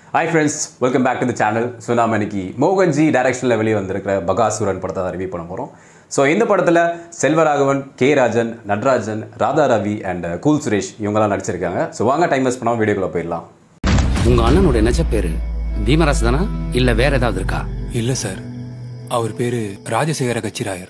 hi friends welcome back to the channel so நாம் இன்னைக்கு மோகன்ஜி டைரக்ஷனில் வெளியே வந்திருக்கிற பகாசுரன் படத்தை தான் ரிவ்யூ பண்ண போகிறோம் ஸோ இந்த படத்தில் Selvaraghavan K Rajan Natrajan Radha Ravi and cool Suresh இவங்கெல்லாம் நடிச்சிருக்காங்க ஸோ வாங்க டைம் வேஸ்ட் பண்ணாமல் வீடியோக்குள்ளே போயிடலாம் உங்க அண்ணனோட நெச்ச பேரு பீமராஜ் தானா இல்ல வேற ஏதாவது இருக்கா இல்ல சார் அவர் பேரு ராஜசேகர கச்சிராயர்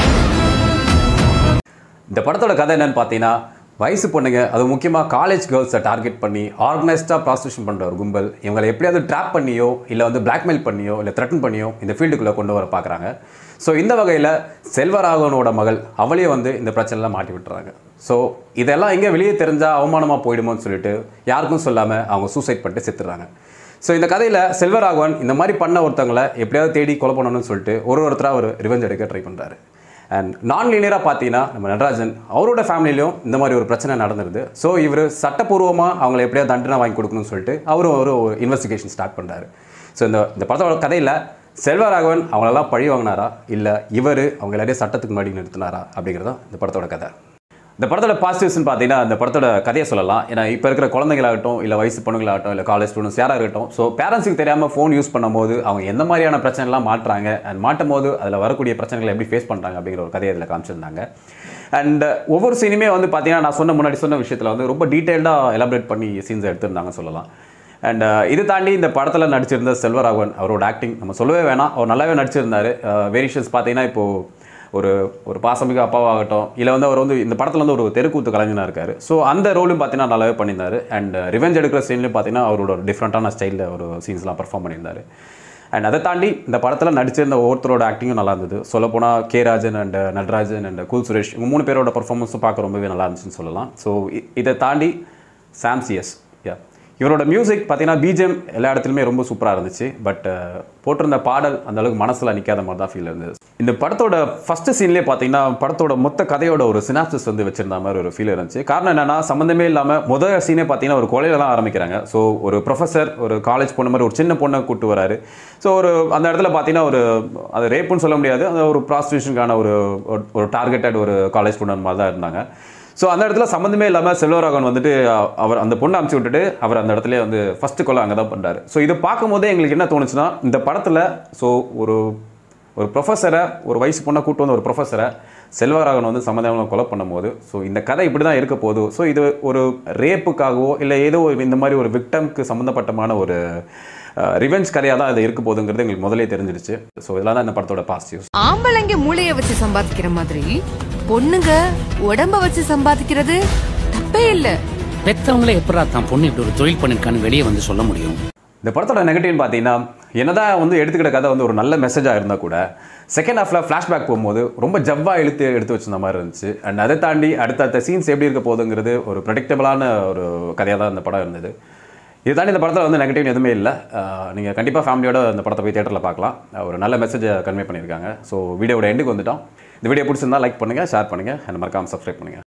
இந்த படத்தோட கதை என்னன்னு பார்த்தீங்கன்னா வயசு பொண்ணுங்க அது முக்கியமாக காலேஜ் கேர்ள்ஸை டார்கெட் பண்ணி ஆர்கனைஸ்டாக ப்ராஸ்டியூஷன் பண்ணுற ஒரு கும்பல் இவங்களை எப்படியாவது ட்ராப் பண்ணியோ இல்லை வந்து பிளாக்மெயில் பண்ணியோ இல்லை த்ரெட்டன் பண்ணியோ இந்த ஃபீல்டுக்குள்ளே கொண்டு வர பார்க்குறாங்க ஸோ இந்த வகையில் செல்வராகவனோட மகள் அவளையே வந்து இந்த பிரச்சனைலாம் மாட்டி விட்டுறாங்க ஸோ இதெல்லாம் எங்கே வெளியே தெரிஞ்சால் அவமானமாக போயிடுமோன்னு சொல்லிட்டு யாருக்கும் சொல்லாமல் அவங்க சூசைட் பண்ணிட்டு செத்துறாங்க ஸோ இந்த கதையில் செல்வராகவன் இந்த மாதிரி பண்ண ஒருத்தவங்களை எப்படியாவது தேடி கொலை பண்ணணும்னு சொல்லிட்டு ஒரு ஒருத்தராக ஒரு ரிவெஞ்ச் எடுக்க ட்ரை பண்ணுறாரு அண்ட் நான் லீனியராக பார்த்தீங்கன்னா நம்ம நடராஜன் அவரோட ஃபேமிலியிலும் இந்த மாதிரி ஒரு பிரச்சனை நடந்துருது ஸோ இவர் சட்டப்பூர்வமாக அவங்களை எப்படியாவது தண்டனை வாங்கி கொடுக்கணும்னு சொல்லிட்டு அவரும் ஒரு இன்வெஸ்டிகேஷன் ஸ்டார்ட் பண்ணுறாரு ஸோ இந்த இந்த படத்தோட கதையில் செல்வராகவன் அவங்களெல்லாம் பழி வாங்கினாரா இல்லை இவர் அவங்க எல்லாரையும் சட்டத்துக்கு முன்னாடி நிறுத்தினாரா அப்படிங்கிறது தான் இந்த படத்தோட கதை இந்த படத்தோட பாசிட்டிவ்ஸ்னு பார்த்தீங்கன்னா இந்த படத்தோட கதையை சொல்லலாம் ஏன்னா இப்போ இருக்கிற குழந்தைங்களாகட்டும் இல்லை வயசு பொண்ணுங்களாகட்டும் இல்லை காலேஜ் ஸ்டூடெண்ட்ஸ் யாராக இருக்கட்டும் ஸோ பேரண்ட்ஸுக்கு தெரியாமல் ஃபோன் யூஸ் பண்ணும்போது அவங்க எந்த மாதிரியான பிரச்சனைலாம் மாட்டுறாங்க அண்ட் மாட்டும் போது அதில் வரக்கூடிய பிரச்சனைகளை எப்படி ஃபேஸ் பண்ணுறாங்க அப்படிங்கிற ஒரு கதையை அதில் காமிச்சிருந்தாங்க அண்ட் ஒவ்வொரு சீனுமே வந்து பார்த்தீங்கன்னா நான் சொன்ன முன்னாடி சொன்ன விஷயத்தில் வந்து ரொம்ப டீட்டெயில்டாக எலாபரேட் பண்ணி சீன்ஸ் எடுத்திருந்தாங்கன்னு சொல்லலாம் அண்ட் இது தாண்டி இந்த படத்தில் நடிச்சிருந்த செல்வராகவன் அவரோட ஆக்டிங் நம்ம சொல்லவே வேணாம் அவர் நல்லாவே நடிச்சிருந்தார் வேரியேஷன்ஸ் பார்த்தீங்கன்னா இப்போது ஒரு ஒரு பாசமிகு அப்பாவாகட்டும் இல்லை வந்து அவர் வந்து இந்த படத்தில் வந்து ஒரு தெருக்கூத்து கலைஞனாக இருக்கார் ஸோ அந்த ரோலும் பார்த்தீங்கன்னா நல்லாவே பண்ணியிருந்தார் அண்ட் ரிவெஞ்ச் எடுக்கிற சீன்லையும் பார்த்தீங்கன்னா அவரோட ஒரு டிஃப்ரெண்ட்டான ஸ்டைலில் ஒரு சீன்ஸ்லாம் பர்ஃபார்ம் பண்ணியிருந்தார் அண்ட் அதை தாண்டி இந்த படத்தில் நடிச்சிருந்த ஒவ்வொருத்தரோட ஆக்டிங்கும் நல்லா இருந்தது சொல்லப்போனால் K Rajan and Natrajan and cool Suresh இவங்க மூணு பேரோட பர்ஃபார்மன்ஸும் பார்க்க ரொம்பவே நல்லா இருந்துச்சுன்னு சொல்லலாம் ஸோ இதை தாண்டி சாம்சியஸ் யா இவரோட மியூசிக் பார்த்தீங்கன்னா பிஜிஎம் எல்லா இடத்துலையுமே ரொம்ப சூப்பராக இருந்துச்சு பட் போட்டிருந்த பாடல் அந்த அளவுக்கு மனசில் நிற்காத மாதிரி தான் ஃபீல் இருந்தது இந்த படத்தோட ஃபர்ஸ்ட் சீன்லேயே பார்த்தீங்கன்னா படத்தோட மொத்த கதையோட ஒரு சினாப்சிஸ் வந்து வச்சிருந்த மாதிரி ஒரு ஃபீல் இருந்துச்சு காரணம் என்னன்னா சம்மந்தமே இல்லாமல் முதல் சீனே பார்த்தீங்கன்னா ஒரு கொலையில தான் ஆரம்பிக்கிறாங்க ஸோ ஒரு ப்ரொஃபஸர் ஒரு காலேஜ் பொண்ணு மாதிரி ஒரு சின்ன பொண்ணை கூட்டு வராரு ஸோ ஒரு அந்த இடத்துல பார்த்தீங்கன்னா ஒரு அது ரேப்புன்னு சொல்ல முடியாது அது ஒரு ப்ராஸ்டியூஷனுக்கான ஒரு ஒரு டார்கெட்டட் ஒரு காலேஜ் பொண்ணு மாதிரி தான் இருந்தாங்க ஸோ அந்த இடத்துல சம்மந்தமே இல்லாமல் செல்வராகவன் வந்துட்டு அ- அவர் அந்த பொண்ணை அமுச்சு விட்டுட்டு அவர் அந்த இடத்துல வந்து ஃபர்ஸ்ட் கொலை அங்கே தான் பண்ணுறாரு ஸோ இதை பார்க்கும்போதே எங்களுக்கு என்ன தோணுச்சுன்னா இந்த படத்தில் ஸோ ஒரு ஒரு ப்ரொஃபஸரை ஒரு வயசு பொண்ணை கூட்டு வந்த ஒரு ப்ரொஃபஸரை செல்வராகவன் வந்து சம்மந்தமாக கொலை பண்ணும்போது ஸோ இந்த கதை இப்படி தான் இருக்க போகுது ஸோ இது ஒரு ரேப்புக்காகவோ இல்லை ஏதோ ஒரு இந்த மாதிரி ஒரு விக்டம்க்கு சம்மந்தப்பட்டமான ஒரு ரிவெஞ்ச் கதையாக தான் இது இருக்க போகுதுங்கிறது எங்களுக்கு முதலே தெரிஞ்சிடுச்சு ஸோ இதெல்லாம் தான் இந்த படத்தோட பாசிட்டிவ்ஸ் ஆம்பளைங்க மூளைய வச்சு சம்பாதிக்கிற மாதிரி பொண்ணுங்க உடம்ப வச்சு சம்பாதிக்கிறது தப்பே இல்ல பெத்தவங்களே எப்படா தான் பொண்ணு இப்படி ஒரு தொழில் பண்ணிருக்கான்னு வெளியே வந்து சொல்ல முடியும் இந்த படத்தோட நெகட்டிவ்னு பார்த்தீங்கன்னா என்னதான் வந்து எடுத்துக்கிட்ட கதை வந்து ஒரு நல்ல மெசேஜாக இருந்தால் கூட செகண்ட் ஹாஃபில் ஃப்ளாஷ்பேக் போகும்போது ரொம்ப ஜவ்வா இழுத்து எடுத்து வச்சிருந்த மாதிரி இருந்துச்சு அண்ட் அதை தாண்டி அடுத்தடுத்த சீன்ஸ் எப்படி இருக்க போகுதுங்கிறது ஒரு ப்ரெடிக்டபிளான ஒரு கதையாக தான் இந்த படம் இருந்தது இது தாண்டி இந்த படத்தில் வந்து நெகட்டிவ் எதுவுமே இல்லை நீங்கள் கண்டிப்பாக ஃபேமிலியோட இந்த படத்தை போய் தேட்டரில் பார்க்கலாம் ஒரு நல்ல மெசேஜை கன்வே பண்ணியிருக்காங்க ஸோ வீடியோட எண்டுக்கு வந்துட்டோம் இந்த வீடியோ பிடிச்சிருந்தா லைக் பண்ணுங்கள் ஷேர் பண்ணுங்கள் அண்ட் மறக்காமல் சப்ஸ்கிரைப் பண்ணுங்கள்